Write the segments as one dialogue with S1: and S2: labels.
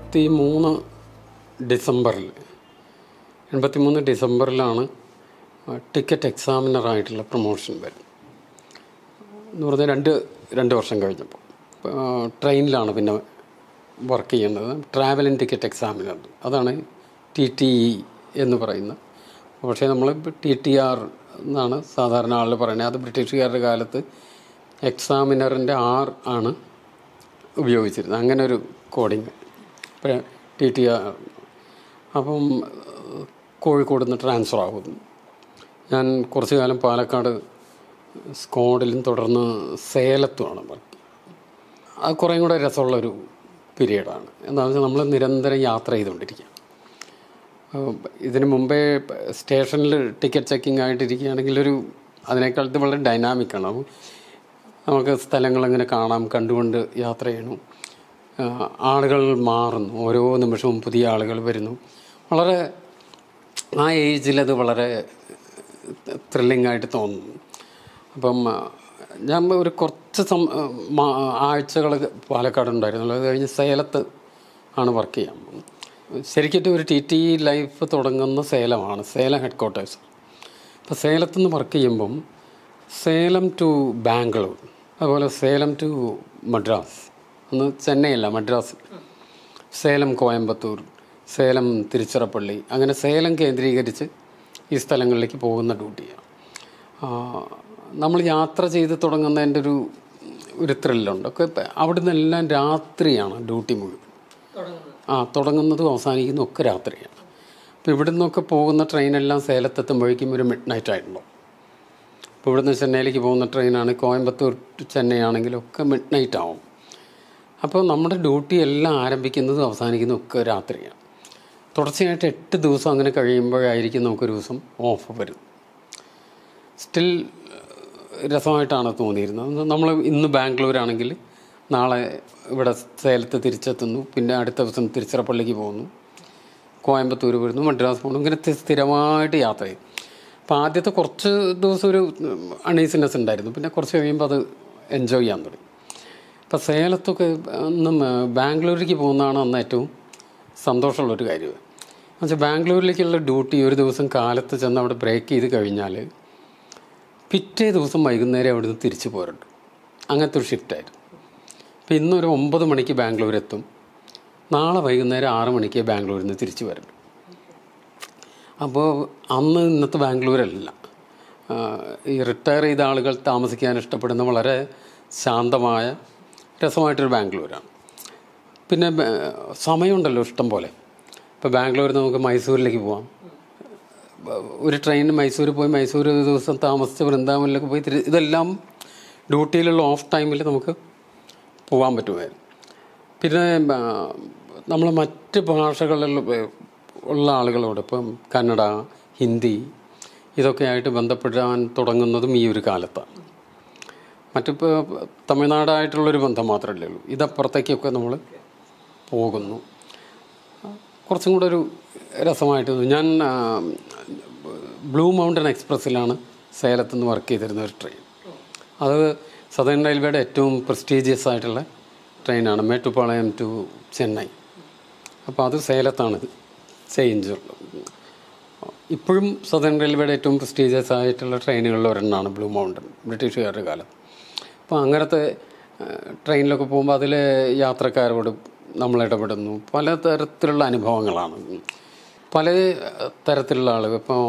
S1: എൺപത്തി മൂന്ന് ഡിസംബറിൽ എൺപത്തി മൂന്ന് ഡിസംബറിലാണ് ടിക്കറ്റ് എക്സാമിനറായിട്ടുള്ള പ്രൊമോഷൻ വരുന്നത് എന്ന് പറഞ്ഞാൽ രണ്ട് രണ്ട് വർഷം കഴിഞ്ഞപ്പോൾ ട്രെയിനിലാണ് പിന്നെ വർക്ക് ചെയ്യുന്നത് ട്രാവൽ ആൻഡ് ടിക്കറ്റ് എക്സാമിനർ അതാണ് ടി ടി ഇ എന്ന് പറയുന്നത് പക്ഷേ നമ്മൾ ടി ടി ആർ എന്നാണ് സാധാരണ ആളുകൾ പറയുന്നത് അത് ബ്രിട്ടീഷുകാരുടെ കാലത്ത് എക്സാമിനറിൻ്റെ ആർ ആണ് ഉപയോഗിച്ചിരുന്നത് അങ്ങനെ ഒരു കോഡിങ് ടി ടി ആർ അപ്പം കോഴിക്കോട് നിന്ന് ട്രാൻസ്ഫർ ആകുന്നു ഞാൻ കുറച്ച് കാലം പാലക്കാട് സ്കോഡിലും തുടർന്ന് സേലത്തുമാണ് വർക്ക് അത് കുറേ കൂടെ രസമുള്ളൊരു പീരീഡാണ് എന്താണെന്ന് വെച്ചാൽ നമ്മൾ നിരന്തരം യാത്ര ചെയ്തുകൊണ്ടിരിക്കുക അപ്പോൾ ഇതിന് മുമ്പേ സ്റ്റേഷനിൽ ടിക്കറ്റ് ചെക്കിംഗ് ആയിട്ടിരിക്കുകയാണെങ്കിൽ ഒരു അതിനേക്കാൾ ഇത് വളരെ ഡൈനാമിക്കാണ് അപ്പോൾ നമുക്ക് സ്ഥലങ്ങളിങ്ങനെ കാണാം കണ്ടുകൊണ്ട് യാത്ര ചെയ്യണം ആ, ആളുകൾ മാറുന്നു ഓരോ നിമിഷവും പുതിയ ആളുകൾ വരുന്നു വളരെ ആ ഏജിൽ അത് വളരെ ത്രില്ലിംഗ് ആയിട്ട് തോന്നുന്നു അപ്പം ആ, ഞാൻ ഒരു കുറച്ച് സം ആഴ്ചകൾ പാലക്കാട് ഉണ്ടായിരുന്നുള്ളൂ അത് കഴിഞ്ഞ് സേലത്ത് ആണ് വർക്ക് ചെയ്യാൻ പോകുന്നത് ശരിക്കും ഒരു ടി ടി ലൈഫ് തുടങ്ങുന്ന സേലമാണ് സേലം ഹെഡ് ക്വാർട്ടേഴ്സ് അപ്പോൾ സേലത്ത് നിന്ന് വർക്ക് ചെയ്യുമ്പം സേലം ടു ബാംഗ്ലൂർ അതുപോലെ സേലം ടു മദ്രാസ് ഒന്ന് ചെന്നൈയല്ല മദ്രാസ് സേലം കോയമ്പത്തൂർ സേലം തിരുച്ചിറപ്പള്ളി അങ്ങനെ സേലം കേന്ദ്രീകരിച്ച് ഈ സ്ഥലങ്ങളിലേക്ക് പോകുന്ന ഡ്യൂട്ടിയാണ് നമ്മൾ യാത്ര ചെയ്ത് തുടങ്ങുന്നതിൻ്റെ ഒരു ഒരു ത്രില്ലുണ്ട് ഒക്കെ ഇപ്പം അവിടെ നിന്നെല്ലാം രാത്രിയാണ് ഡ്യൂട്ടി മുഴുവൻ ആ തുടങ്ങുന്നതും അവസാനിക്കുന്നതും ഒക്കെ രാത്രിയാണ് അപ്പോൾ ഇവിടെ നിന്നൊക്കെ പോകുന്ന ട്രെയിനെല്ലാം സേലത്തെത്തുമ്പോഴേക്കും ഒരു മിഡ് നൈറ്റ് ആയിട്ടുണ്ടാവും ഇപ്പോൾ ഇവിടുന്ന് ചെന്നൈയിലേക്ക് പോകുന്ന ട്രെയിനാണ് കോയമ്പത്തൂർ ടു ചെന്നൈ ആണെങ്കിലും ഒക്കെ മിഡ് നൈറ്റ് ആവും അപ്പോൾ നമ്മുടെ ഡ്യൂട്ടി എല്ലാം ആരംഭിക്കുന്നതും അവസാനിക്കുന്നതും ഒക്കെ രാത്രിയാണ് തുടർച്ചയായിട്ട് എട്ട് ദിവസം അങ്ങനെ കഴിയുമ്പോഴായിരിക്കും നമുക്കൊരു ദിവസം ഓഫ് വരും സ്റ്റിൽ രസമായിട്ടാണ് തോന്നിയിരുന്നത് നമ്മൾ ഇന്ന് ബാംഗ്ലൂരാണെങ്കിൽ നാളെ ഇവിടെ സേലത്ത് തിരിച്ചെത്തുന്നു പിന്നെ അടുത്ത ദിവസം തിരുച്ചിറപ്പള്ളിക്ക് പോകുന്നു കോയമ്പത്തൂർ വരുന്നു മദ്രാസ് പോകുന്നു ഇങ്ങനെ സ്ഥി- സ്ഥിരമായിട്ട് യാത്ര ചെയ്യും അപ്പോൾ ആദ്യത്തെ കുറച്ച് ദിവസം ഒരു അണീസിനെസ് ഉണ്ടായിരുന്നു പിന്നെ കുറച്ച് കഴിയുമ്പോൾ അത് എൻജോയ് ചെയ്യാൻ തുടങ്ങി ഇപ്പോൾ സേലത്തൊക്കെ അന്ന് ബാംഗ്ലൂരിലേക്ക് പോകുന്നതാണ് അന്ന് ഏറ്റവും സന്തോഷമുള്ളൊരു കാര്യം എന്നുവെച്ചാൽ ബാംഗ്ലൂരിലേക്കുള്ള ഡ്യൂട്ടി ഒരു ദിവസം കാലത്ത് ചെന്ന് അവിടെ ബ്രേക്ക് ചെയ്ത് കഴിഞ്ഞാൽ പിറ്റേ ദിവസം വൈകുന്നേരം അവിടുന്ന് തിരിച്ചു പോരുണ്ട് അങ്ങനത്തെ ഒരു ഷിഫ്റ്റായിരുന്നു അപ്പോൾ ഇന്നൊരു ഒമ്പത് മണിക്ക് ബാംഗ്ലൂർ എത്തും നാളെ വൈകുന്നേരം ആറ് മണിക്ക് ബാംഗ്ലൂരിൽ നിന്ന് തിരിച്ചു വരും അപ്പോൾ അന്ന് ഇന്നത്തെ ബാംഗ്ലൂരല്ല ആ, ഈ റിട്ടയർ ചെയ്ത ആളുകൾ താമസിക്കാൻ ഇഷ്ടപ്പെടുന്ന വളരെ ശാന്തമായ രസമായിട്ടൊരു ബാംഗ്ലൂരാണ് പിന്നെ ബ- സമയമുണ്ടല്ലോ ഇഷ്ടം പോലെ ഇപ്പോൾ ബാംഗ്ലൂരിൽ നിന്ന് നമുക്ക് മൈസൂരിലേക്ക് പോവാം ഒരു ട്രെയിനിന് മൈസൂർ പോയി മൈസൂർ ഒരു ദിവസം താമസിച്ച് വൃന്ദാവനിലൊക്കെ പോയി തിരി ഇതെല്ലാം ഡ്യൂട്ടിയിലുള്ള ഓഫ് ടൈമിൽ നമുക്ക് പോകാൻ പറ്റുമായിരുന്നു പിന്നെ നമ്മൾ മറ്റ് ഭാഷകളിൽ ഉള്ള ആളുകളോട് ഇപ്പം കന്നഡ ഹിന്ദി ഇതൊക്കെ ആയിട്ട് ബന്ധപ്പെടാൻ തുടങ്ങുന്നതും ഈ ഒരു കാലത്താണ് മറ്റിപ്പോൾ തമിഴ്നാടായിട്ടുള്ളൊരു ബന്ധം മാത്രമല്ലേ ഉള്ളൂ ഇതപ്പുറത്തേക്കൊക്കെ നമ്മൾ പോകുന്നു കുറച്ചും കൂടെ ഒരു രസമായിട്ട് തോന്നി. ഞാൻ ആ, ബ്ലൂ മൗണ്ടൻ എക്സ്പ്രസ്സിലാണ് സേലത്ത് നിന്ന് വർക്ക് ചെയ്തിരുന്ന ഒരു ട്രെയിൻ അത് സദേൺ റെയിൽവേയുടെ ഏറ്റവും പ്രസ്റ്റീജിയസ് ആയിട്ടുള്ള ട്രെയിനാണ് മേട്ടുപ്പാളയം ടു ചെന്നൈ അപ്പോൾ അത് സേലത്താണ് ചേഞ്ച് ഇപ്പോഴും സദേൺ റെയിൽവേയുടെ ഏറ്റവും പ്രസ്റ്റീജിയസ് ആയിട്ടുള്ള ട്രെയിനുകളിൽ ഒരെണ്ണമാണ് ബ്ലൂ മൗണ്ടൻ ബ്രിട്ടീഷുകാരുടെ കാലം അപ്പോൾ അങ്ങനത്തെ ആ, ട്രെയിനിലൊക്കെ പോകുമ്പോൾ അതിലെ യാത്രക്കാരോട് നമ്മൾ ഇടപെടുന്നു പല തരത്തിലുള്ള അനുഭവങ്ങളാണ് പല തരത്തിലുള്ള ആളുകൾ ഇപ്പോൾ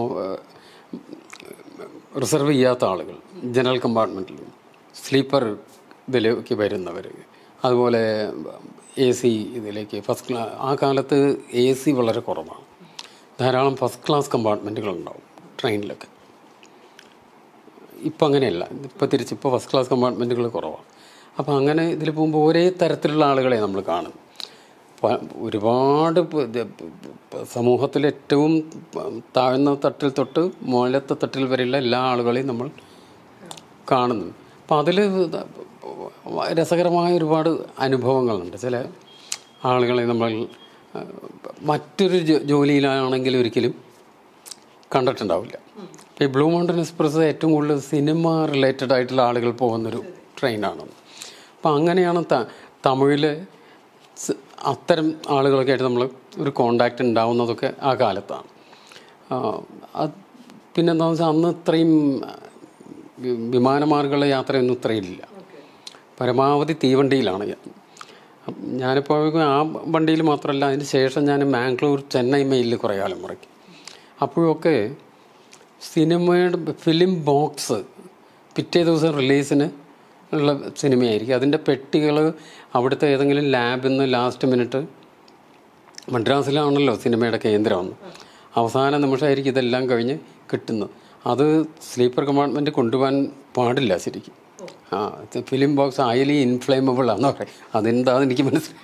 S1: റിസർവ് ചെയ്യാത്ത ആളുകൾ ജനറൽ കമ്പാർട്ട്മെൻറ്റിൽ സ്ലീപ്പർ ഇതിലേക്ക് വരുന്നവർ അതുപോലെ എ സി ഇതിലേക്ക് ഫസ്റ്റ് ക്ലാസ് ആ കാലത്ത് എ സി വളരെ കുറവാണ് ധാരാളം ഫസ്റ്റ് ക്ലാസ് കമ്പാർട്ട്മെൻറ്റുകൾ ഉണ്ടാവും ട്രെയിനിലൊക്കെ ഇപ്പം അങ്ങനെയല്ല ഇപ്പോൾ തിരിച്ച് ഇപ്പോൾ ഫസ്റ്റ് ക്ലാസ് കമ്പാർട്ട്മെൻറ്റുകൾ കുറവാണ് അപ്പോൾ അങ്ങനെ ഇതിൽ പോകുമ്പോൾ ഒരേ തരത്തിലുള്ള ആളുകളെ നമ്മൾ കാണും പ- ഒരുപാട് പ- ഇത് പ- സമൂഹത്തിൽ ഏറ്റവും താഴ്ന്ന തട്ടിൽ തൊട്ട് മുകളിലത്തെ തട്ടിൽ വരെയുള്ള എല്ലാ ആളുകളെയും നമ്മൾ കാണുന്നു അപ്പം അതിൽ രസകരമായ ഒരുപാട് അനുഭവങ്ങളുണ്ട് ചില ആളുകളെ നമ്മൾ ആ, മറ്റൊരു ജോ- ജോലിയിലാണെങ്കിൽ ഒരിക്കലും കണ്ടിട്ടുണ്ടാവില്ല ഈ ബ്ലൂ മൗണ്ടൻ എക്സ്പ്രസ് ഏറ്റവും കൂടുതൽ സിനിമ റിലേറ്റഡ് ആയിട്ടുള്ള ആളുകൾ പോകുന്നൊരു ട്രെയിനാണ് അപ്പം അങ്ങനെയാണ് ത തമിഴിൽ സ് അത്തരം ആളുകളൊക്കെ ആയിട്ട് നമ്മൾ ഒരു കോണ്ടാക്റ്റ് ഉണ്ടാവുന്നതൊക്കെ ആ കാലത്താണ് ആ, അത് പിന്നെന്താണെന്ന് വെച്ചാൽ അന്ന് ഇത്രയും വി- വിമാനമാർഗമുള്ള യാത്രയൊന്നും ഇത്രയില്ല പരമാവധി തീവണ്ടിയിലാണ് ഞാൻ ഞാനിപ്പോൾ ആ വണ്ടിയിൽ മാത്രമല്ല അതിന് ശേഷം ഞാൻ മാംഗ്ലൂർ ചെന്നൈ മെയിലിൽ കുറേ കാലം മുറക്കി അപ്പോഴൊക്കെ സിനിമയുടെ ഫിലിം ബോക്സ് പിറ്റേ ദിവസം റിലീസിന് ഉള്ള സിനിമയായിരിക്കും അതിൻ്റെ പെട്ടികൾ അവിടുത്തെ ഏതെങ്കിലും ലാബിൽ നിന്ന് ലാസ്റ്റ് മിനിറ്റ് മദ്രാസിലാണല്ലോ സിനിമയുടെ കേന്ദ്രമെന്ന് അവസാന നിമിഷമായിരിക്കും ഇതെല്ലാം കഴിഞ്ഞ് കിട്ടുന്നത് അത് സ്ലീപ്പർ കമ്പാർട്ട്മെൻറ്റ് കൊണ്ടുപോകാൻ പാടില്ല ശരിക്കും ആ ഫിലിം ബോക്സ് ഹൈലി ഇൻഫ്ലേമബിൾ ആണെന്ന് പറയും അതെന്താന്ന് എനിക്ക് മനസ്സിലായി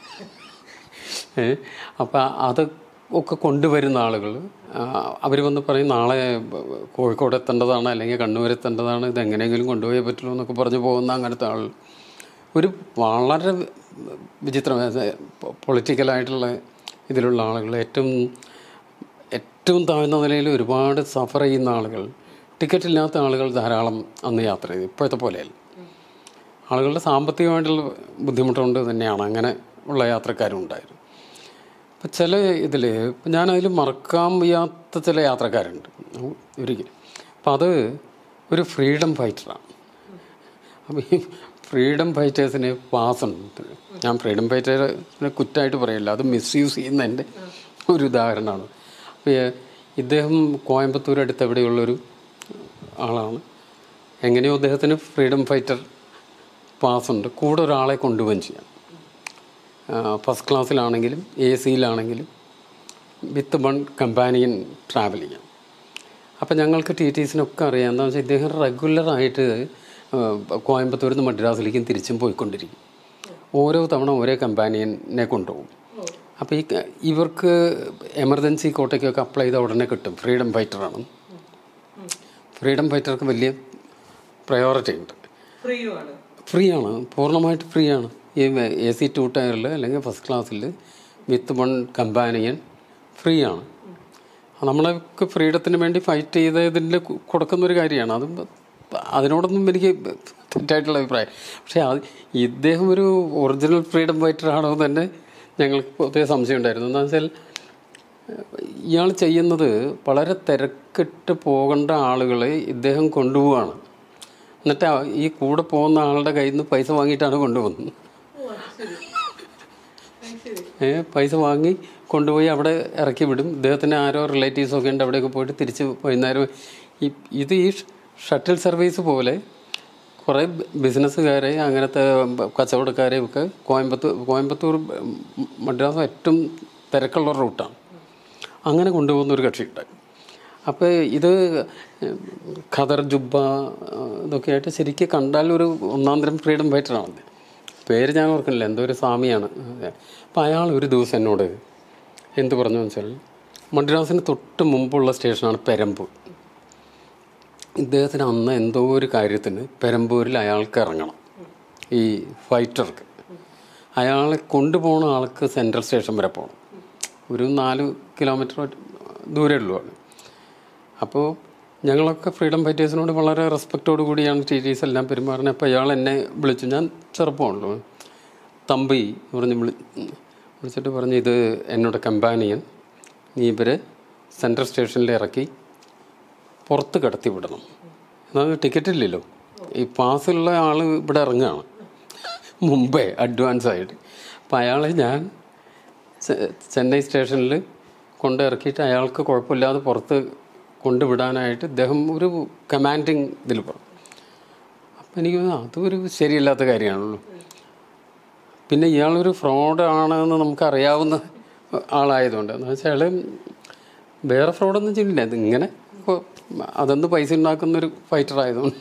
S1: ഏ അപ്പം അത് ഒക്കെ കൊണ്ടുവരുന്ന ആളുകൾ അവർ വന്ന് പറയും നാളെ കോഴിക്കോട് എത്തേണ്ടതാണ് അല്ലെങ്കിൽ കണ്ണൂർ എത്തേണ്ടതാണ് ഇത് എങ്ങനെയെങ്കിലും കൊണ്ടുപോയേ പറ്റുള്ളൂ എന്നൊക്കെ പറഞ്ഞു പോകുന്ന അങ്ങനത്തെ ആൾ ഒരു വളരെ വിചിത്രമായ പൊളിറ്റിക്കലായിട്ടുള്ള ഇതിലുള്ള ആളുകൾ ഏറ്റവും ഏറ്റവും താഴ്ന്ന നിലയിൽ ഒരുപാട് സഫർ ചെയ്യുന്ന ആളുകൾ ടിക്കറ്റ് ഇല്ലാത്ത ആളുകൾ ധാരാളം അന്ന് യാത്ര ചെയ്തു ഇപ്പോഴത്തെ പോലെയല്ല ആളുകളുടെ സാമ്പത്തികമായിട്ടുള്ള ബുദ്ധിമുട്ടുകൊണ്ട് തന്നെയാണ് അങ്ങനെ ഉള്ള യാത്രക്കാരും ഉണ്ടായിരുന്നു അപ്പം ചില ഇതിൽ ഇപ്പം ഞാനതിൽ മറക്കാൻ വയ്യാത്ത ചില യാത്രക്കാരുണ്ട് ഒരിക്കലും അപ്പം അത് ഒരു ഫ്രീഡം ഫൈറ്ററാണ് അപ്പം ഈ ഫ്രീഡം ഫൈറ്റേഴ്സിന് പാസ് ഉണ്ട് ഞാൻ ഫ്രീഡം ഫൈറ്റേഴ്സിനെ കുറ്റമായിട്ട് പറയില്ല അത് മിസ്യൂസ് ചെയ്യുന്നതിൻ്റെ ഒരു ഉദാഹരണമാണ് അപ്പോൾ ഇദ്ദേഹം കോയമ്പത്തൂർ അടുത്ത് എവിടെയുള്ളൊരു ആളാണ് എങ്ങനെയോ അദ്ദേഹത്തിന് ഫ്രീഡം ഫൈറ്റർ പാസ് ഉണ്ട് കൂടെ ഒരാളെ കൊണ്ടുപോവുകയും ചെയ്യാം ഫസ്റ്റ് ക്ലാസ്സിലാണെങ്കിലും എ സിയിലാണെങ്കിലും വിത്ത് വൺ കമ്പാനിയൻ ട്രാവൽ ചെയ്യാം അപ്പം ഞങ്ങൾക്ക് ടി ടീസിനൊക്കെ അറിയാം എന്താണെന്ന് വെച്ചാൽ ഇദ്ദേഹം റെഗുലറായിട്ട് കോയമ്പത്തൂരിൽ നിന്ന് മദ്രാസിലേക്കും തിരിച്ചും പോയിക്കൊണ്ടിരിക്കും ഓരോ തവണ ഓരോ കമ്പാനിയനെ കൊണ്ടുപോകും അപ്പോൾ ഈ ക- ഇവർക്ക് എമർജൻസി കോട്ടയ്ക്കൊക്കെ അപ്ലൈ ചെയ്ത ഉടനെ കിട്ടും ഫ്രീഡം ഫൈറ്ററാണ് ഫ്രീഡം ഫൈറ്റർക്ക് വലിയ പ്രയോറിറ്റി ഉണ്ട്
S2: ഫ്രീയുമാണ്
S1: ഫ്രീ ആണ് പൂർണ്ണമായിട്ട് ഫ്രീ ആണ് ഈ എ സി ടു ടയറിൽ അല്ലെങ്കിൽ ഫസ്റ്റ് ക്ലാസ്സിൽ വിത്ത് വൺ കമ്പാനിയൻ ഫ്രീ ആണ് നമ്മളൊക്കെ ഫ്രീഡത്തിന് വേണ്ടി ഫൈറ്റ് ചെയ്തതിൽ കൊടുക്കുന്ന ഒരു കാര്യമാണ് അത് അതിനോടൊന്നും എനിക്ക് തെറ്റായിട്ടുള്ള അഭിപ്രായം പക്ഷേ അത് ഇദ്ദേഹം ഒരു ഒറിജിനൽ ഫ്രീഡം ഫൈറ്റർ ആണോ എന്ന് തന്നെ ഞങ്ങൾക്ക് പൊതുവെ സംശയം ഉണ്ടായിരുന്നു എന്താണെന്ന് വെച്ചാൽ ഇയാൾ ചെയ്യുന്നത് വളരെ തിരക്കിട്ട് പോകേണ്ട ആളുകളെ ഇദ്ദേഹം കൊണ്ടുപോവാണ് എന്നിട്ട് ആ- ഈ കൂടെ പോകുന്ന ആളുടെ കയ്യിൽ നിന്ന് പൈസ വാങ്ങിയിട്ടാണ് കൊണ്ടുപോകുന്നത്
S2: ഓ അത് ശരി അത് ശരി
S1: ഏ, പൈസ വാങ്ങി കൊണ്ടുപോയി അവിടെ ഇറക്കി വിടും ഇദ്ദേഹത്തിന് ആരോ റിലേറ്റീവ്സ് ഒക്കെ ഉണ്ട് അവിടെയൊക്കെ പോയിട്ട് തിരിച്ച് വൈകുന്നേരം ഈ ഇത് ഈ ഷട്ടിൽ സർവീസ് പോലെ കുറേ ബിസിനസ്സുകാരെ അങ്ങനത്തെ കച്ചവടക്കാരെ ഒക്കെ കോയമ്പത്തൂർ കോയമ്പത്തൂർ മദ്രാസ് ഏറ്റവും തിരക്കുള്ള റൂട്ടാണ് അങ്ങനെ കൊണ്ടുപോകുന്ന ഒരു കക്ഷിയുണ്ട് അപ്പോൾ ഇത് ഖദർ ജുബ്ബ ഇതൊക്കെ ആയിട്ട് ശരിക്കും കണ്ടാൽ ഒരു ഒന്നാം തരം ഫ്രീഡം ഫൈറ്ററാണ് പേര് ഞാൻ ഓർക്കുന്നില്ല എന്തോ ഒരു സ്വാമിയാണ് അപ്പം അയാൾ ഒരു ദിവസം എന്നോട് എന്ത് പറഞ്ഞു വെച്ചാൽ മദ്രാസിന് തൊട്ട് മുമ്പുള്ള സ്റ്റേഷനാണ് പെരമ്പൂർ ഇദ്ദേഹത്തിന് അന്ന് എന്തോ ഒരു കാര്യത്തിന് പെരമ്പൂരിൽ അയാൾക്ക് ഇറങ്ങണം ഈ ഫൈറ്റർക്ക് അയാളെ കൊണ്ടുപോകുന്ന ആൾക്ക് സെൻട്രൽ സ്റ്റേഷൻ വരെ പോകണം ഒരു നാല് കിലോമീറ്റർ ദൂരേ ഉള്ളൂ ആണ് അപ്പോൾ ഞങ്ങളൊക്കെ ഫ്രീഡം ഫൈറ്റേഴ്സിനോട് വളരെ റെസ്പെക്റ്റോട് കൂടിയാണ് ടി ടീസ് എല്ലാം പെരുമാറുന്നത് അപ്പോൾ അയാൾ എന്നെ വിളിച്ചു ഞാൻ ചെറുപ്പമാണല്ലോ തമ്പി എന്ന് പറഞ്ഞ് വിളി വിളിച്ചിട്ട് പറഞ്ഞു ഇത് എന്നോട് കമ്പാനിയൻ നീ ഇവരെ സെൻട്രൽ സ്റ്റേഷനിൽ ഇറക്കി പുറത്ത് കിടത്തി വിടണം എന്നാൽ ടിക്കറ്റ് ഇല്ലല്ലോ ഈ പാസ്സുള്ള ആൾ ഇവിടെ ഇറങ്ങുകയാണ് മുമ്പേ അഡ്വാൻസ് ആയിട്ട് അപ്പം അയാളെ ഞാൻ ചെ- ചെന്നൈ സ്റ്റേഷനിൽ കൊണ്ട് ഇറക്കിയിട്ട് അയാൾക്ക് കുഴപ്പമില്ലാതെ പുറത്ത് കൊണ്ടുവിടാനായിട്ട് ഇദ്ദേഹം ഒരു കമാൻഡിങ് ഇതിൽ പറഞ്ഞു അപ്പം എനിക്ക് തോന്നി അതൊരു ശരിയല്ലാത്ത കാര്യമാണല്ലോ പിന്നെ ഇയാളൊരു ഫ്രോഡ് ആണെന്ന് നമുക്ക് അറിയാവുന്ന ആളായതുകൊണ്ട് എന്ന് വെച്ചാൽ വേറെ ഫ്രോഡൊന്നും ചെയ്യില്ല ഇത് ഇങ്ങനെ കൊ- അതൊന്ന് പൈസ ഉണ്ടാക്കുന്ന ഒരു ഫൈറ്റർ ആയതുകൊണ്ട്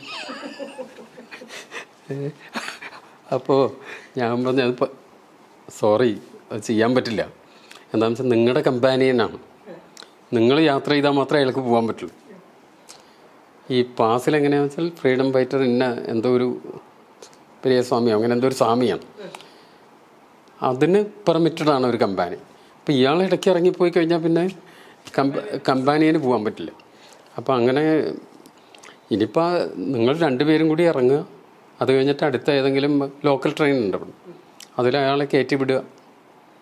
S1: അപ്പോൾ ഞാൻ പറഞ്ഞു അതിപ്പോൾ സോറി അത് ചെയ്യാൻ പറ്റില്ല എന്താണെന്ന് വെച്ചാൽ നിങ്ങളുടെ കമ്പാനിയനാണ് നിങ്ങൾ യാത്ര ചെയ്താൽ മാത്രമേ അയാൾക്ക് പോകാൻ പറ്റുള്ളൂ ഈ പാസിൽ എങ്ങനെയാണെന്ന് വെച്ചാൽ ഫ്രീഡം ഫൈറ്റർ ഇന്ന എന്തോ ഒരു പെരിയ സ്വാമിയോ അങ്ങനെ എന്തോ ഒരു സ്വാമിയാണ് അതിന് പെർമിറ്റഡ് ആണ് ഒരു കമ്പാനി അപ്പോൾ ഇയാൾ ഇടയ്ക്ക് ഇറങ്ങിപ്പോയി കഴിഞ്ഞാൽ പിന്നെ കമ്പ കമ്പാനിയന് പോകാൻ പറ്റില്ല അപ്പോൾ അങ്ങനെ ഇനിയിപ്പോൾ നിങ്ങൾ രണ്ടുപേരും കൂടി ഇറങ്ങുക അത് കഴിഞ്ഞിട്ട് അടുത്ത ഏതെങ്കിലും ലോക്കൽ ട്രെയിൻ ഉണ്ട് അവിടെ അതിൽ അയാളെ കയറ്റി വിടുക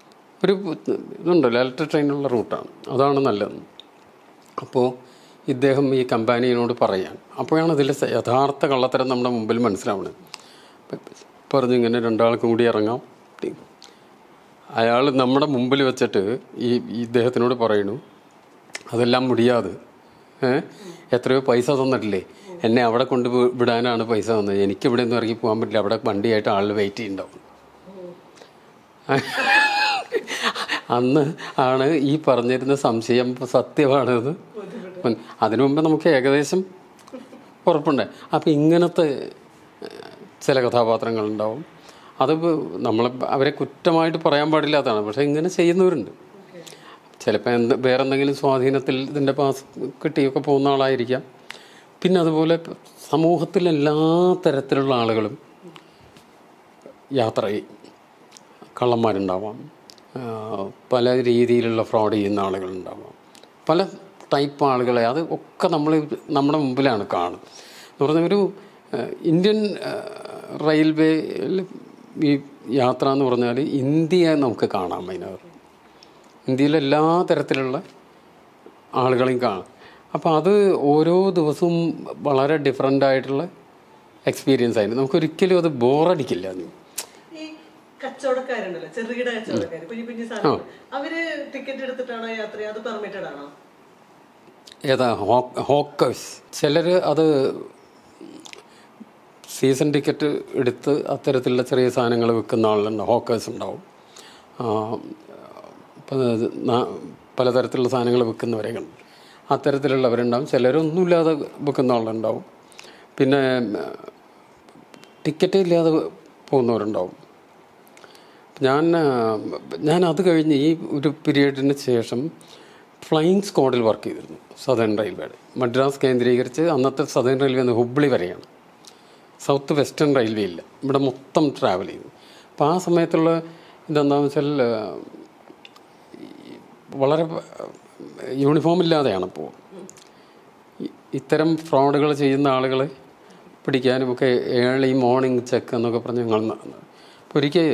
S1: ഒരു ഇതുണ്ടല്ലോ ഇലക്ട്രിക് ട്രെയിനുള്ള റൂട്ടാണ് അതാണ് നല്ലത് അപ്പോൾ ഇദ്ദേഹം ഈ കമ്പാനിയനോട് പറയാൻ അപ്പോഴാണ് ഇതിൽ യഥാർത്ഥ കള്ളത്തരം നമ്മുടെ മുമ്പിൽ മനസ്സിലാവുന്നത് പറഞ്ഞു ഇങ്ങനെ രണ്ടാൾക്കും കൂടി ഇറങ്ങാം അയാൾ നമ്മുടെ മുമ്പിൽ വെച്ചിട്ട് ഈ ഈ ഇദ്ദേഹത്തിനോട് പറയണു അതെല്ലാം മുടിയാതെ ഏ എത്രയോ പൈസ തന്നിട്ടില്ലേ എന്നെ അവിടെ കൊണ്ട് വി- വിടാനാണ് പൈസ തന്നത് എനിക്ക് ഇവിടെ ഒന്നും ഇറങ്ങി പോകാൻ പറ്റില്ല അവിടെ വണ്ടിയായിട്ട് ആൾ വെയിറ്റ് ചെയ്യുന്നുണ്ടാവും അന്ന് ആണ് ഈ പറഞ്ഞിരുന്ന സംശയം സത്യമാണെന്ന് മൻ- അതിനു മുമ്പ് നമുക്ക് ഏകദേശം ഉറപ്പുണ്ട് അപ്പം ഇങ്ങനത്തെ ഏഹ്, ചില കഥാപാത്രങ്ങളുണ്ടാവും അത് നമ്മൾ അവരെ കുറ്റമായിട്ട് പറയാൻ പാടില്ലാത്തതാണ് പക്ഷേ ഇങ്ങനെ ചെയ്യുന്നവരുണ്ട് ചിലപ്പോൾ എന്ത് വേറെ എന്തെങ്കിലും സ്വാധീനത്തിൽ ഇതിൻ്റെ പാസ് കിട്ടിയൊക്കെ പോകുന്ന ആളായിരിക്കാം പിന്നെ അതുപോലെ സമൂഹത്തിൽ എല്ലാ തരത്തിലുള്ള ആളുകളും യാത്ര ചെയ്യും കള്ളന്മാരുണ്ടാവാം ആ, പല രീതിയിലുള്ള ഫ്രോഡ് ചെയ്യുന്ന ആളുകളുണ്ടാവാം പല ടൈപ്പ് ആളുകളെ അത് ഒക്കെ നമ്മൾ നമ്മുടെ മുമ്പിലാണ് കാണുന്നത് എന്ന് പറഞ്ഞാൽ ഒരു ആ, ഇന്ത്യൻ ആ, റെയിൽവേയിൽ ഈ യാത്ര എന്ന് പറഞ്ഞാൽ ഇന്ത്യയെ നമുക്ക് കാണാം അതിനകത്ത് ഇന്ത്യയിലെ എല്ലാ തരത്തിലുള്ള ആളുകളെയും കാണാം അപ്പോൾ അത് ഓരോ ദിവസവും വളരെ ഡിഫറെൻ്റ് ആയിട്ടുള്ള എക്സ്പീരിയൻസ് ആയിരുന്നു നമുക്കൊരിക്കലും അത് ബോറടിക്കില്ല അത്
S2: ഈ കച്ചവടക്കാരുണ്ടല്ലോ ചെറുകിട കച്ചവടക്കാര് കുഞ്ഞു കുഞ്ഞു സാധനങ്ങൾ അവര് ടിക്കറ്റ് എടുത്തിട്ടാണോ യാത്ര അത് പെർമിറ്റഡ് ആണോ
S1: ഏതാ ഹോ- ഹോക്കേഴ്സ് ചിലർ അത് സീസൺ ടിക്കറ്റ് എടുത്ത് അത്തരത്തിലുള്ള ചെറിയ സാധനങ്ങൾ വിൽക്കുന്ന ആളുണ്ട് ഹോക്കേഴ്സ് ഉണ്ടാവും ആ, ഇപ്പം ഇത് ന- പലതരത്തിലുള്ള സാധനങ്ങൾ വിൽക്കുന്നവരെ കണ്ടു അത്തരത്തിലുള്ളവരുണ്ടാവും ചിലരൊന്നുമില്ലാതെ വിൽക്കുന്ന ആളുണ്ടാവും പിന്നെ ടിക്കറ്റ് ഇല്ലാതെ പോകുന്നവരുണ്ടാവും ഞാൻ ആ, ഞാൻ അത് കഴിഞ്ഞ് ഈ ഒരു പീരീഡിന് ശേഷം ഫ്ലൈയിങ് സ്ക്വാഡിൽ വർക്ക് ചെയ്തിരുന്നു സദേൺ റെയിൽവേയുടെ മദ്രാസ് കേന്ദ്രീകരിച്ച് അന്നത്തെ സദേൺ റെയിൽവേ എന്ന് ഹുബ്ലി വരെയാണ് സൗത്ത് വെസ്റ്റേൺ റെയിൽവേ ഇല്ല ഇവിടെ മൊത്തം ട്രാവൽ ചെയ്തു അപ്പോൾ ആ സമയത്തുള്ള ഇതെന്താണെന്ന് വെച്ചാൽ ആ, ഈ വളരെ യൂണിഫോം ഇല്ലാതെയാണ് ഇപ്പോൾ ഇത്തരം ഫ്രോഡുകൾ ചെയ്യുന്ന ആളുകളെ പിടിക്കാനും ഒക്കെ ഏർലി മോർണിംഗ് ചെക്ക് എന്നൊക്കെ പറഞ്ഞ് ഞങ്ങൾ അപ്പോൾ ഒരിക്കൽ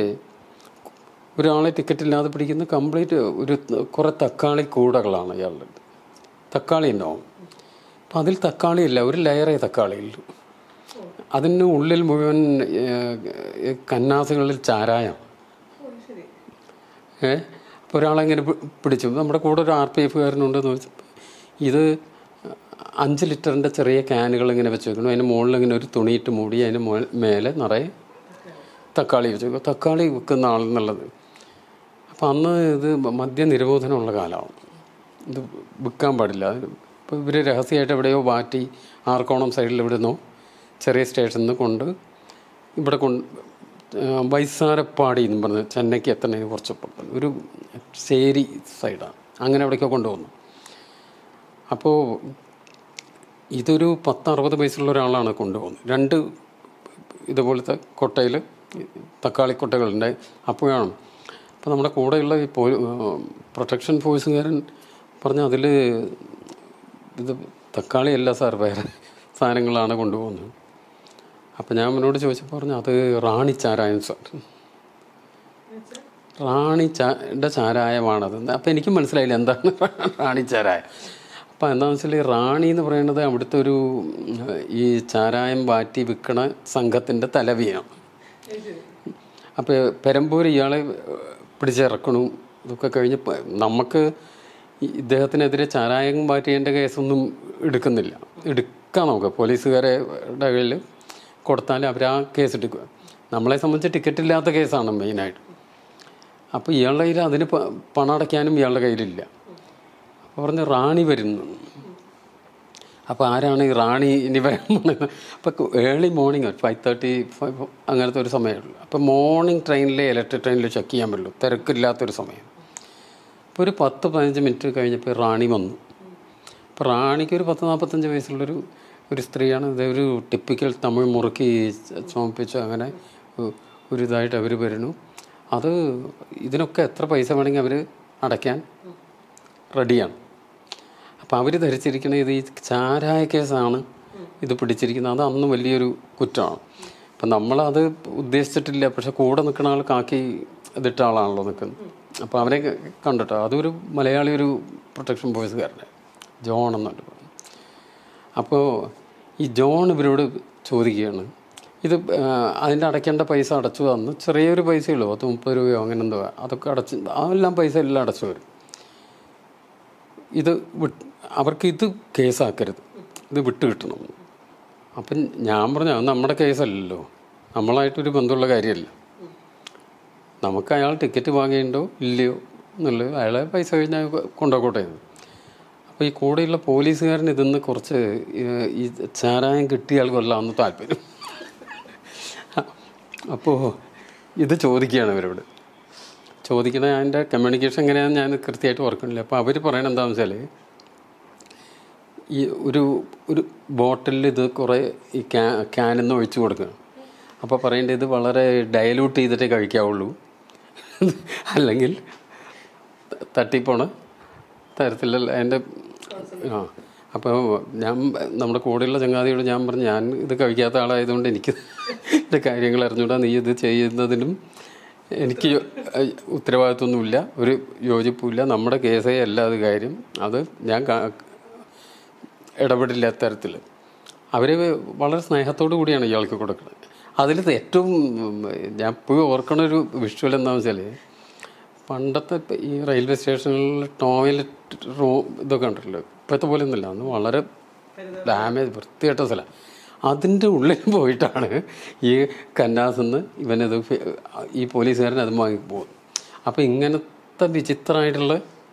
S1: ഒരാളെ ടിക്കറ്റ് ഇല്ലാതെ പിടിക്കുന്ന കംപ്ലീറ്റ് ഒരു കുറേ തക്കാളി കൂടകളാണ് ഇയാളുടെ തക്കാളി ഉണ്ടാവും അപ്പം അതിൽ തക്കാളി ഇല്ല ഒരു ലെയറേ തക്കാളി ഉള്ളൂ അതിന് ഉള്ളിൽ മുഴുവൻ ഏഹ്, ഈ കന്നാസുകളിൽ ചാരായം
S2: ഓ, ശരി
S1: ഏ അപ്പോൾ ഒരാളെങ്ങനെ പി- പിടിച്ചു നമ്മുടെ കൂടെ ഒരു ആർ പി എഫുകാരനുണ്ടെന്ന് വെച്ചപ്പോൾ ഇത് അഞ്ച് ലിറ്ററിൻ്റെ ചെറിയ ക്യാനുകൾ ഇങ്ങനെ വെച്ച് വെക്കണം അതിന് മുകളിൽ ഇങ്ങനെ ഒരു തുണിയിട്ട് മൂടി അതിന് മുകൾ- മേലെ നിറയെ തക്കാളി വെച്ച് വെക്കും തക്കാളി വിൽക്കുന്ന ആളെന്നുള്ളത് അപ്പം അന്ന് ഇത് മദ്യനിരോധനമുള്ള കാലമാണ് ഇത് വിൽക്കാൻ പാടില്ല ഇപ്പോൾ ഇവർ രഹസ്യമായിട്ട് എവിടെയോ മാറ്റി ആർക്കോണം സൈഡിൽ എവിടുന്നോ ചെറിയ സ്റ്റേഷനിൽ നിന്ന് കൊണ്ട് ഇവിടെ കൊണ്ട് ആ, വൈസാരപ്പാടി എന്ന് പറഞ്ഞ് ചെന്നൈക്ക് എത്തണതിന് കുറച്ച് അപ്പുറത്ത് ഒരു ശേരി സൈഡാണ് അങ്ങനെ അവിടേക്കോ കൊണ്ടുവന്നു അപ്പോൾ ഇതൊരു പത്ത് അറുപത് വയസ്സുള്ള ഒരാളാണ് കൊണ്ടുപോകുന്നത് രണ്ട് ഇതുപോലത്തെ കൊട്ടയിൽ തക്കാളി കൊട്ടകളുണ്ട് അപ്പോഴാണ് അപ്പോൾ നമ്മുടെ കൂടെയുള്ള ഈ പോ പ്രൊട്ടക്ഷൻ ഫോഴ്സുകാരൻ പറഞ്ഞ അതിൽ ഇത് തക്കാളിയല്ല സാർ വേറെ സാധനങ്ങളാണ് കൊണ്ടുപോകുന്നത് അപ്പം ഞാൻ അവനോട് ചോദിച്ചപ്പോൾ പറഞ്ഞു അത് റാണി ചാരായം സാർ റാണി ചാൻ്റെ ചാരായമാണത് അപ്പം എനിക്കും മനസ്സിലായില്ല എന്താണ് റാണി ചാരായം അപ്പം എന്താണെന്ന് വെച്ചാൽ ഈ റാണി എന്ന് പറയുന്നത് അവിടുത്തെ ഒരു ഉം, ഈ ചാരായം വാറ്റി വിൽക്കണ സംഘത്തിൻ്റെ തലവിയാണ്
S2: അത് ശരി
S1: അപ്പോൾ പെരമ്പൂർ ഇയാളെ പിടിച്ചിറക്കണു ഇതൊക്കെ കഴിഞ്ഞ് പ- നമുക്ക് ഈ ഇദ്ദേഹത്തിനെതിരെ ചാരായം മാറ്റിയതിൻ്റെ കേസൊന്നും എടുക്കുന്നില്ല എടുക്കാം നമുക്ക് പോലീസുകാരെ കയ്യിൽ കൊടുത്താൽ അവർ ആ കേസ് എടുക്കുക നമ്മളെ സംബന്ധിച്ച് ടിക്കറ്റ് ഇല്ലാത്ത കേസാണ് മെയിനായിട്ട് അപ്പോൾ ഇയാളുടെ കയ്യിൽ അതിന് പ- പണം അടയ്ക്കാനും ഇയാളുടെ കയ്യിലില്ല അപ്പോൾ പറഞ്ഞ് റാണി വരുന്നു അപ്പോൾ ആരാണ് ഈ റാണി ഇനി വരാൻ പോണത് അപ്പോൾ ഏർലി മോർണിംഗ് ഒരു ഫൈവ് തേർട്ടി ഫൈവ് അങ്ങനത്തെ ഒരു സമയമുള്ളൂ അപ്പോൾ മോർണിംഗ് ട്രെയിനിലെ ഇലക്ട്രിക് ട്രെയിനിൽ ചെക്ക് ചെയ്യാൻ പറ്റുള്ളൂ തിരക്കില്ലാത്തൊരു സമയം അപ്പോൾ ഒരു പത്ത് പതിനഞ്ച് മിനിറ്റ് കഴിഞ്ഞപ്പോൾ റാണി വന്നു അപ്പോൾ റാണിക്ക് ഒരു പത്ത് നാൽപ്പത്തഞ്ച് വയസ്സുള്ളൊരു ഒരു സ്ത്രീയാണ് ഇത് ഒരു ടിപ്പിക്കൽ തമിഴ് മുറുക്കി ചോപ്പിച്ച് അങ്ങനെ ഒ- ഒരു ഇതായിട്ട് അവർ വരുന്നു അത് ഇതിനൊക്കെ എത്ര പൈസ വേണമെങ്കിൽ അവർ അടയ്ക്കാൻ റെഡിയാണ് അപ്പം അവർ ധരിച്ചിരിക്കുന്നത് ഇത് ഈ ചാരായ കേസാണ് ഇത് പിടിച്ചിരിക്കുന്നത് അത് അന്ന് വലിയൊരു കുറ്റമാണ് അപ്പം നമ്മളത് ഉദ്ദേശിച്ചിട്ടില്ല പക്ഷെ കൂടെ നിൽക്കുന്ന ആൾ കാക്കി ഇതിട്ട ആളാണല്ലോ നിൽക്കുന്നത് അപ്പോൾ അവനെ ക- കണ്ടിട്ടോ അതൊരു മലയാളി ഒരു പ്രൊട്ടക്ഷൻ ഫോഴ്സുകാരനെ ജോൺ എന്നുണ്ട് അപ്പോൾ ഈ ജോൺ ഇവരോട് ചോദിക്കുകയാണ് ഇത് ആ, അതിൻ്റെ അടയ്ക്കേണ്ട പൈസ അടച്ചു തന്നു ചെറിയൊരു പൈസയുള്ളൂ പത്ത് മുപ്പത് രൂപയോ അങ്ങനെ എന്തോ അതൊക്കെ അടച്ച് അതെല്ലാം പൈസ എല്ലാം അടച്ചു വരും ഇത് വിട്ട് അവർക്ക് ഇത് കേസാക്കരുത് ഇത് വിട്ട് കിട്ടണം അപ്പം ഞാൻ പറഞ്ഞു അത് നമ്മുടെ കേസല്ലല്ലോ നമ്മളായിട്ടൊരു ബന്ധമുള്ള കാര്യമല്ല നമുക്ക് അയാൾ ടിക്കറ്റ് വാങ്ങിയിട്ടുണ്ടോ ഇല്ലയോ എന്നുള്ളത് അയാളെ പൈസ കഴിഞ്ഞാൽ കൊണ്ടുപോകട്ടെ എന്ന് അപ്പോൾ ഈ കൂടെയുള്ള പോലീസുകാരൻ ഇതിന്ന് കുറച്ച് ഈ- ഈ ചാരായം കിട്ടിയാൽ കൊല്ലാമെന്ന് താല്പര്യം അപ്പോൾ ഇത് ചോദിക്കുകയാണ് ഇവരോട് ചോദിക്കണ അതിൻ്റെ കമ്മ്യൂണിക്കേഷൻ എങ്ങനെയാണെന്ന് ഞാൻ കൃത്യമായിട്ട് ഓർക്കണില്ല അപ്പോൾ അവർ പറയണത് എന്താണെന്ന് വെച്ചാൽ ഈ ഒരു ഒരു ബോട്ടിലിൽ ഇത് കുറേ ഈ ക്യാ ക്യാനിൽ നിന്ന് ഒഴിച്ചു കൊടുക്കുക അപ്പോൾ പറയേണ്ടത് ഇത് വളരെ ഡയലൂട്ട് ചെയ്തിട്ടേ കഴിക്കാവുള്ളൂ അല്ലെങ്കിൽ ത- തട്ടിപ്പോണ തരത്തിലല്ല എൻ്റെ ആ അപ്പോൾ ഞാൻ നമ്മുടെ കൂടെയുള്ള ചങ്ങാതിയോട് ഞാൻ പറഞ്ഞു ഞാൻ ഇത് കഴിക്കാത്ത ആളായതുകൊണ്ട് എനിക്ക് ഇതിൻ്റെ കാര്യങ്ങൾ അറിഞ്ഞൂടാ നീ ഇത് ചെയ്യുന്നതിനും എനിക്ക് ഉത്തരവാദിത്വമൊന്നുമില്ല ഒരു യോജിപ്പുമില്ല നമ്മുടെ കേസേ അല്ല അത് കാര്യം അത് ഞാൻ കാ- ഇടപെടില്ല തരത്തിൽ അവർ വളരെ സ്നേഹത്തോടു കൂടിയാണ് ഇയാൾക്ക് കൊടുക്കുന്നത് അതിൽ ഏറ്റവും ഉം, ഞാൻ ഇപ്പോഴും ഓർക്കണ ഒരു വിഷ്വൽ എന്താണെന്ന് വെച്ചാൽ പണ്ടത്തെ ഇപ്പ ഈ റെയിൽവേ സ്റ്റേഷനിൽ ടോയ്ലറ്റ് റൂം ഇതൊക്കെ ഉണ്ടല്ലോ ഇപ്പോഴത്തെ പോലെ ഒന്നുമില്ല അന്ന് വളരെ ഡാമേജ് വൃത്തിയായിട്ട സ്ഥലം അതിൻ്റെ ഉള്ളിൽ പോയിട്ടാണ് ഈ കന്നാസിന്ന് ഇവനത് ഫി- ഈ പോലീസുകാരൻ അത് വാങ്ങി പോകും അപ്പോൾ ഇങ്ങനത്തെ വിചിത്രമായിട്ടുള്ള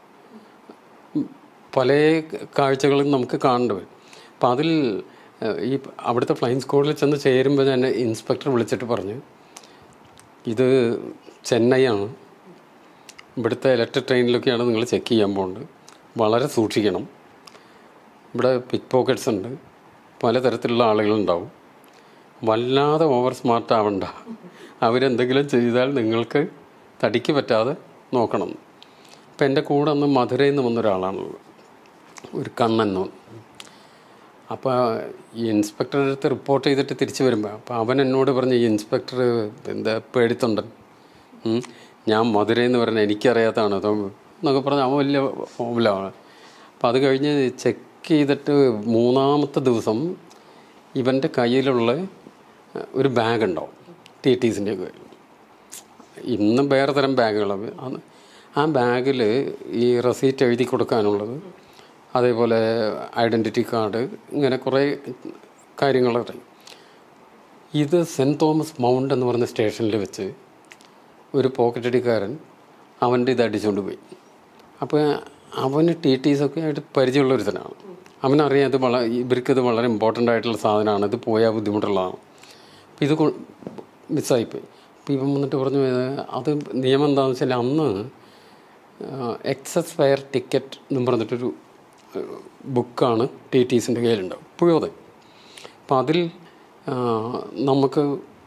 S1: പല കാഴ്ചകളും നമുക്ക് കാണേണ്ടി വരും അപ്പം അതിൽ ഏഹ്, ഈ അവിടുത്തെ ഫ്ലൈങ് സ്ക്വാഡിൽ ചെന്ന് ചേരുമ്പോൾ ഞാൻ ഇൻസ്പെക്ടർ വിളിച്ചിട്ട് പറഞ്ഞു ഇത് ചെന്നൈയാണ് ഇവിടുത്തെ ഇലക്ട്രിക് ട്രെയിനിലൊക്കെയാണ് നിങ്ങൾ ചെക്ക് ചെയ്യാൻ പോകുന്നത് വളരെ സൂക്ഷിക്കണം ഇവിടെ പിക്ക് പോക്കറ്റ്സ് ഉണ്ട് പലതരത്തിലുള്ള ആളുകളുണ്ടാവും വല്ലാതെ ഓവർ സ്മാർട്ട് ആവണ്ട അവരെന്തെങ്കിലും ചെയ്താൽ നിങ്ങൾക്ക് തടിക്ക് പറ്റാതെ നോക്കണം അപ്പം എൻ്റെ കൂടെ അന്ന് മധുരയിൽ നിന്ന് വന്ന ഒരാളാണുള്ളത് ഒരു കണ്ണൻ എന്ന് പറഞ്ഞു. അപ്പോൾ ഈ ഇൻസ്പെക്ടറുടെ അടുത്ത് റിപ്പോർട്ട് ചെയ്തിട്ട് തിരിച്ചു വരുമ്പോൾ അപ്പോൾ അവൻ എന്നോട് പറഞ്ഞു ഈ ഇൻസ്പെക്ടർ എന്താ പേടിത്തൊണ്ടൻ ഉം. ഞാൻ മധുരയിൽ നിന്ന് പറഞ്ഞ എനിക്കറിയാത്തതാണ് അതോ എന്നൊക്കെ പറഞ്ഞ് അവൻ വലിയ ഫോമിലാണ് അപ്പോൾ അത് കഴിഞ്ഞ് ചെക്ക് ചെയ്തിട്ട് മൂന്നാമത്തെ ദിവസം ഇവൻ്റെ കയ്യിലുള്ള ഒരു ബാഗ് ഉണ്ടാവും ടി ടീസിൻ്റെ കയ്യിൽ ഇന്ന് വേറെ തരം ബാഗുകളാണ് അന്ന് ആ ബാഗിൽ ഈ റെസീറ്റ് എഴുതി കൊടുക്കാനുള്ളത് അതേപോലെ ഐഡൻറ്റിറ്റി കാർഡ് ഇങ്ങനെ കുറേ കാര്യങ്ങളൊക്കെ ഇത് സെൻറ്റ് തോമസ് മൗണ്ട് എന്ന് പറഞ്ഞ സ്റ്റേഷനിൽ വെച്ച് ഒരു പോക്കറ്റ് അടിക്കാരൻ അവൻ്റെ ഇത് അടിച്ചുകൊണ്ട് പോയി അപ്പോൾ അവന് ടി ടീസൊക്കെ ആയിട്ട് പരിചയമുള്ള ഒരുത്തനാണ് അവനറിയാം ഇത് വളരെ ഇവർക്ക് ഇത് വളരെ ഇമ്പോർട്ടൻ്റ് ആയിട്ടുള്ള സാധനമാണ് ഇത് പോയാൽ ബുദ്ധിമുട്ടുള്ളതാണ് അപ്പം ഇത് കൊ- മിസ്സായിപ്പോയി അപ്പം ഇവൻ വന്നിട്ട് പറഞ്ഞു "ഏ, അത് നിയമം എന്താണെന്ന് വെച്ചാൽ അന്ന് എക്സസ് ഫെയർ ടിക്കറ്റ് എന്നും പറഞ്ഞിട്ടൊരു ഏഹ്, ബുക്കാണ് ടി ടീസിൻ്റെ കയ്യിലുണ്ടാവും ഇപ്പോഴും അതെ അപ്പം അതിൽ ആ, നമുക്ക്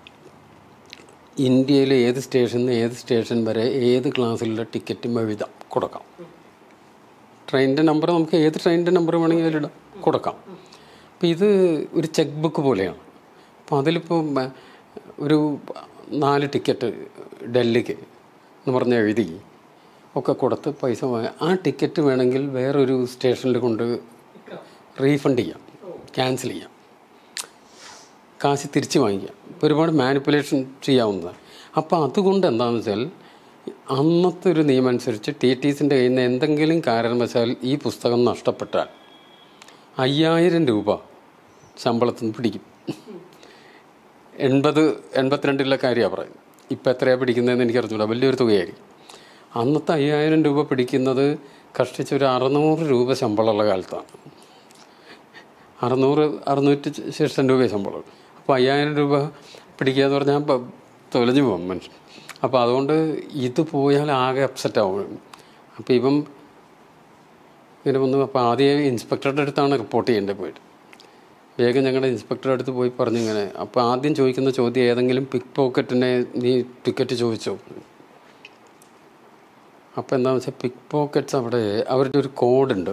S1: ഇന്ത്യയിലെ ഏത് സ്റ്റേഷനിൽ നിന്ന് ഏത് സ്റ്റേഷൻ വരെ ഏത് ക്ലാസ്സിലുള്ള ടിക്കറ്റും എഴുതാം കൊടുക്കാം ട്രെയിനിൻ്റെ നമ്പർ നമുക്ക് ഏത് ട്രെയിനിൻ്റെ നമ്പർ വേണമെങ്കിൽ അതിലിടാം കൊടുക്കാം അപ്പം ഇത് ഒരു ചെക്ക് ബുക്ക് പോലെയാണ് അപ്പം അതിലിപ്പോൾ ഒരു നാല് ടിക്കറ്റ് ഡൽഹിക്ക് എന്ന് പറഞ്ഞ് എഴുതി ഒക്കെ കൊടുത്ത് പൈസ വാങ്ങി ആ ടിക്കറ്റ് വേണമെങ്കിൽ വേറൊരു സ്റ്റേഷനിൽ കൊണ്ട് റീഫണ്ട് ചെയ്യാം ക്യാൻസൽ ചെയ്യാം കാശ് തിരിച്ച് വാങ്ങിക്കാം ഇപ്പോൾ ഒരുപാട് മാനിപ്പുലേഷൻ ചെയ്യാവുന്നതാണ് അപ്പോൾ അതുകൊണ്ട് എന്താണെന്ന് വെച്ചാൽ അന്നത്തെ ഒരു നിയമം അനുസരിച്ച് ടി ടീസിൻ്റെ കയ്യിൽ നിന്ന് എന്തെങ്കിലും കാരണവശാൽ ഈ പുസ്തകം നഷ്ടപ്പെട്ടാൽ അയ്യായിരം രൂപ ശമ്പളത്തിൽ നിന്ന് പിടിക്കും എൺപത് എൺപത്തിരണ്ടിലെ കാര്യമാണ് പറയുന്നത് ഇപ്പം എത്രയാണ് പിടിക്കുന്നതെന്ന് എനിക്ക് അറിഞ്ഞൂടാ വലിയൊരു തുകയായിരിക്കും അന്നത്തെ അയ്യായിരം രൂപ പിടിക്കുന്നത് കഷ്ടിച്ച് ഒരു അറുന്നൂറ് രൂപ ശമ്പളമുള്ള കാലത്താണ് അറുന്നൂറ് അറുന്നൂറ്റി ശേഷം രൂപ ശമ്പളം അപ്പോൾ അയ്യായിരം രൂപ പിടിക്കുക എന്ന് പറഞ്ഞാൽ ഇപ്പം തൊലഞ്ഞു പോകും മനുഷ്യൻ അപ്പോൾ അതുകൊണ്ട് ഇത് പോയാൽ ആകെ അപ്സെറ്റ് ആവും അപ്പോൾ ഇപ്പം ഇങ്ങനെ വന്നു അപ്പോൾ ആദ്യം ഇൻസ്പെക്ടറുടെ അടുത്താണ് റിപ്പോർട്ട് ചെയ്യേണ്ടത് പോയിട്ട് വേഗം ഞങ്ങളുടെ ഇൻസ്പെക്ടറുടെ അടുത്ത് പോയി പറഞ്ഞു ഇങ്ങനെ അപ്പോൾ ആദ്യം ചോദിക്കുന്ന ചോദ്യം ഏതെങ്കിലും പിക്ക് പോക്കറ്റിനെ നീ ടിക്കറ്റ് ചോദിച്ചോ അപ്പോൾ എന്താണെന്ന് വെച്ചാൽ പിക്ക് പോക്കറ്റ്സ് അവിടെ അവരുടെ ഒരു കോഡുണ്ട്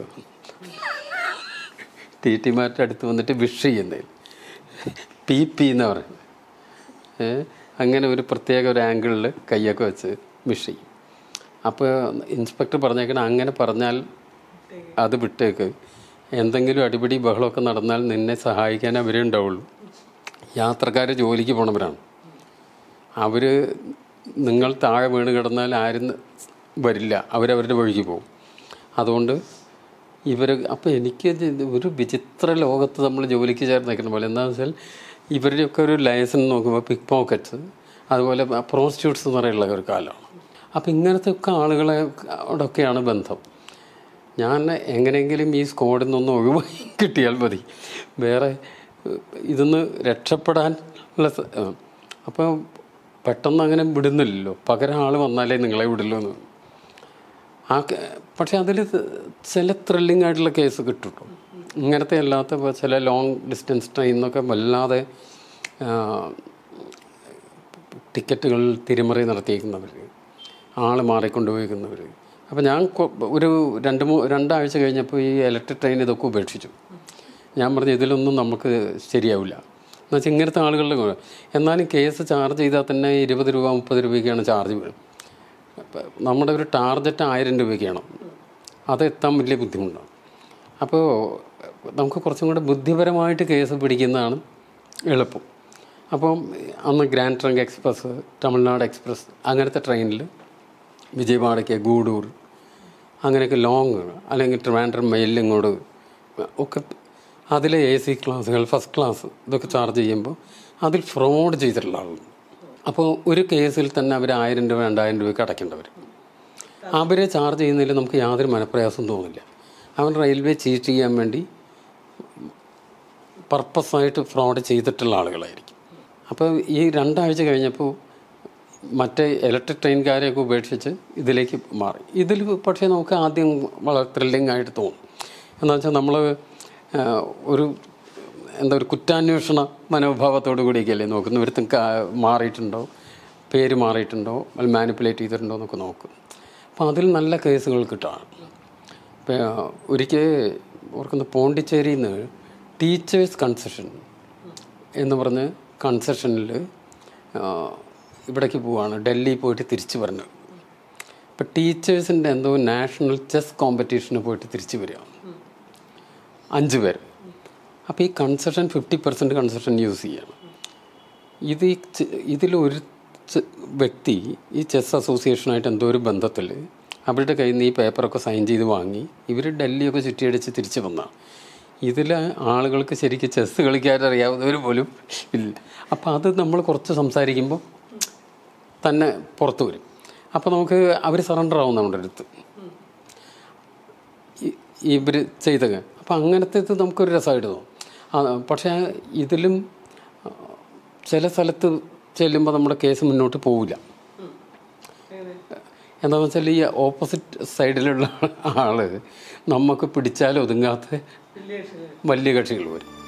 S1: ടി ടിമാരുടെ അടുത്ത് വന്നിട്ട് വിഷ് ചെയ്യുന്നതിൽ പി പി എന്ന് പറയുന്നത് ഏ, അങ്ങനെ ഒരു പ്രത്യേക ഒരു ആംഗിളിൽ കൈയൊക്കെ വെച്ച് വിഷ് ചെയ്യും അപ്പോൾ ഇൻസ്പെക്ടർ പറഞ്ഞേക്കണം അങ്ങനെ പറഞ്ഞാൽ അത് വിട്ടേക്ക് എന്തെങ്കിലും അടിപിടി ബഹളമൊക്കെ നടന്നാൽ നിന്നെ സഹായിക്കാൻ അവരേ ഉണ്ടാവുള്ളൂ യാത്രക്കാർ ജോലിക്ക് പോണവരാണ് അവർ നിങ്ങൾ താഴെ വീണ് കിടന്നാൽ ആരും വരില്ല അവരവരുടെ വഴിക്ക് പോകും അതുകൊണ്ട് ഇവർ അപ്പോൾ എനിക്ക് ഇത് ഒരു വിചിത്ര ലോകത്ത് നമ്മൾ ജോലിക്ക് ചേർന്ന് നിൽക്കുന്ന പോലെ എന്താണെന്ന് വെച്ചാൽ ഇവരുടെയൊക്കെ ഒരു ലൈസൻസ് നോക്കുമ്പോൾ പിക് പോക്കറ്റ്സ് അതുപോലെ പ്രോസ്റ്റിറ്റ്യൂട്ട്സ് എന്ന് പറയുന്ന ഒരു കാലമാണ് അപ്പോൾ ഇങ്ങനത്തെ ഒക്കെ ആളുകളെ അവിടെയൊക്കെയാണ് ബന്ധം ഞാൻ എങ്ങനെയെങ്കിലും ഈ സ്ക്വാഡിൽ നിന്നൊന്ന് ഒഴിവായി കിട്ടിയാൽ മതി വേറെ ഇതൊന്ന് രക്ഷപ്പെടാൻ ഉള്ള സ- ആ. അപ്പോൾ പെട്ടെന്ന് അങ്ങനെ വിടുന്നില്ലല്ലോ പകരം ആൾ വന്നാലേ നിങ്ങളെ വിടുള്ളൂ എന്ന് ആ കേ- പക്ഷെ അതിൽ ചില ത്രില്ലിംഗ് ആയിട്ടുള്ള കേസ് കിട്ടും ട്ടോ. ഇങ്ങനത്തെ അല്ലാത്ത ഇപ്പൊ ചില ലോങ് ഡിസ്റ്റൻസ് ട്രെയിനിന്നൊക്കെ വല്ലാതെ ആ, ടിക്കറ്റുകൾ തിരിമറി നടത്തിയിരിക്കുന്നവർ ആൾ മാറിക്കൊണ്ടുപോയിരിക്കുന്നവർ അപ്പോൾ ഞാൻ കൊ- ഒരു രണ്ട് മൂ രണ്ടാഴ്ച കഴിഞ്ഞപ്പോൾ ഈ ഇലക്ട്രിക് ട്രെയിൻ ഇതൊക്കെ ഉപേക്ഷിച്ചു ഞാൻ പറഞ്ഞു ഇതിലൊന്നും നമുക്ക് ശരിയാവില്ല എന്നുവെച്ചാൽ ഇങ്ങനത്തെ ആളുകളുടെ കൂടെ. എന്നാലും കേസ് ചാർജ് ചെയ്താൽ തന്നെ ഇരുപത് രൂപ മുപ്പത് രൂപയ്ക്കാണ് ചാർജ് വീഴും അപ്പോൾ നമ്മുടെ ഒരു ടാർഗറ്റ് ആയിരം രൂപയ്ക്കാണ് അത് എത്താൻ വലിയ ബുദ്ധിമുട്ടാണ് അപ്പോൾ നമുക്ക് കുറച്ചും കൂടെ ബുദ്ധിപരമായിട്ട് കേസ് പിടിക്കുന്നതാണ് എളുപ്പം അപ്പം അന്ന് grand trunk express Tamil Nadu express അങ്ങനത്തെ ട്രെയിനിൽ വിജയവാഡയ്ക്ക് ഗൂഡൂർ അങ്ങനെയൊക്കെ ലോങ് അല്ലെങ്കിൽ ട്രിവാൻഡ്രം മെയിലിൽ ഇങ്ങോട്ട് ഒക്കെ അതിൽ എ സി ക്ലാസ്സുകൾ ഫസ്റ്റ് ക്ലാസ് ഇതൊക്കെ ചാർജ് ചെയ്യുമ്പോൾ അതിൽ ഫ്രോഡ് ചെയ്തിട്ടുള്ള ആളുണ്ട് അപ്പോൾ ഒരു കേസിൽ തന്നെ അവർ ആയിരം രൂപ രണ്ടായിരം രൂപയ്ക്ക് അടയ്ക്കേണ്ടവർ അവരെ ചാർജ് ചെയ്യുന്നതിൽ നമുക്ക് യാതൊരു മനപ്രയാസം തോന്നില്ല അവൻ റെയിൽവേ ചീറ്റ് ചെയ്യാൻ വേണ്ടി പർപ്പസായിട്ട് ഫ്രോഡ് ചെയ്തിട്ടുള്ള ആളുകളായിരിക്കും അപ്പോൾ ഈ രണ്ടാഴ്ച കഴിഞ്ഞപ്പോൾ മറ്റേ ഇലക്ട്രിക് ട്രെയിൻകാരെയൊക്കെ ഉപേക്ഷിച്ച് ഇതിലേക്ക് മാറി ഇതിൽ പക്ഷേ നമുക്ക് ആദ്യം വളരെ ത്രില്ലിംഗ് ആയിട്ട് തോന്നും എന്ന് വെച്ചാൽ നമ്മൾ ഒരു എന്താ ഒരു കുറ്റാന്വേഷണ മനോഭാവത്തോടു കൂടിയൊക്കെയല്ലേ നോക്കുന്നു ഒരുത്തും കാ- മാറിയിട്ടുണ്ടോ പേര് മാറിയിട്ടുണ്ടോ അത് മാനിപ്പുലേറ്റ് ചെയ്തിട്ടുണ്ടോ എന്നൊക്കെ നോക്കും അപ്പോൾ അതിൽ നല്ല കേസുകൾ കിട്ടാണ് ഇപ്പം ഒരിക്കൽ ഓർക്കുന്ന പോണ്ടിച്ചേരിയിൽ നിന്ന് ടീച്ചേഴ്സ് കൺസെഷൻ എന്ന് പറഞ്ഞ് കൺസെഷനിൽ ഇവിടേക്ക് പോവാണ് ഡൽഹി പോയിട്ട് തിരിച്ചു വരണം ഇപ്പം ടീച്ചേഴ്സിൻ്റെ എന്തോ നാഷണൽ ചെസ് കോമ്പറ്റീഷന് പോയിട്ട് തിരിച്ചു വരിക അഞ്ച് പേർ അപ്പോൾ ഈ concession fifty percent concession use ചെയ്യണം ഇത് ഈ ചെ- ഇതിലൊരു ചെ- വ്യക്തി ഈ ചെസ് അസോസിയേഷനായിട്ട് എന്തോ ഒരു ബന്ധത്തിൽ അവരുടെ കയ്യിൽ നിന്ന് ഈ പേപ്പറൊക്കെ സൈൻ ചെയ്ത് വാങ്ങി ഇവർ ഡൽഹിയൊക്കെ ചുറ്റിയടിച്ച് തിരിച്ചു വന്നതാണ് ഇതിൽ ആളുകൾക്ക് ശരിക്കും ചെസ് കളിക്കാൻ അറിയാവുന്നവർ പോലും ഇല്ല അപ്പോൾ അത് നമ്മൾ കുറച്ച് സംസാരിക്കുമ്പോൾ തന്നെ പുറത്തു വരും അപ്പോൾ നമുക്ക് അവർ സറണ്ടർ ആവും നമ്മുടെ അടുത്ത് ഇവർ ചെയ്തത് അപ്പം അങ്ങനത്തെ ഇത് നമുക്കൊരു രസമായിട്ട് തോന്നും ആ, പക്ഷേ ഇതിലും ആ, ചില സ്ഥലത്ത് ചെല്ലുമ്പോൾ നമ്മുടെ കേസ് മുന്നോട്ട് പോവില്ല
S2: എങ്ങനെ?
S1: എന്താണെന്ന് വെച്ചാൽ ഈ ഓപ്പോസിറ്റ് സൈഡിലുള്ള ആള് നമുക്ക് പിടിച്ചാൽ ഒതുങ്ങാത്ത
S2: വലിയ വിഷയം
S1: വലിയ കക്ഷികൾ വരും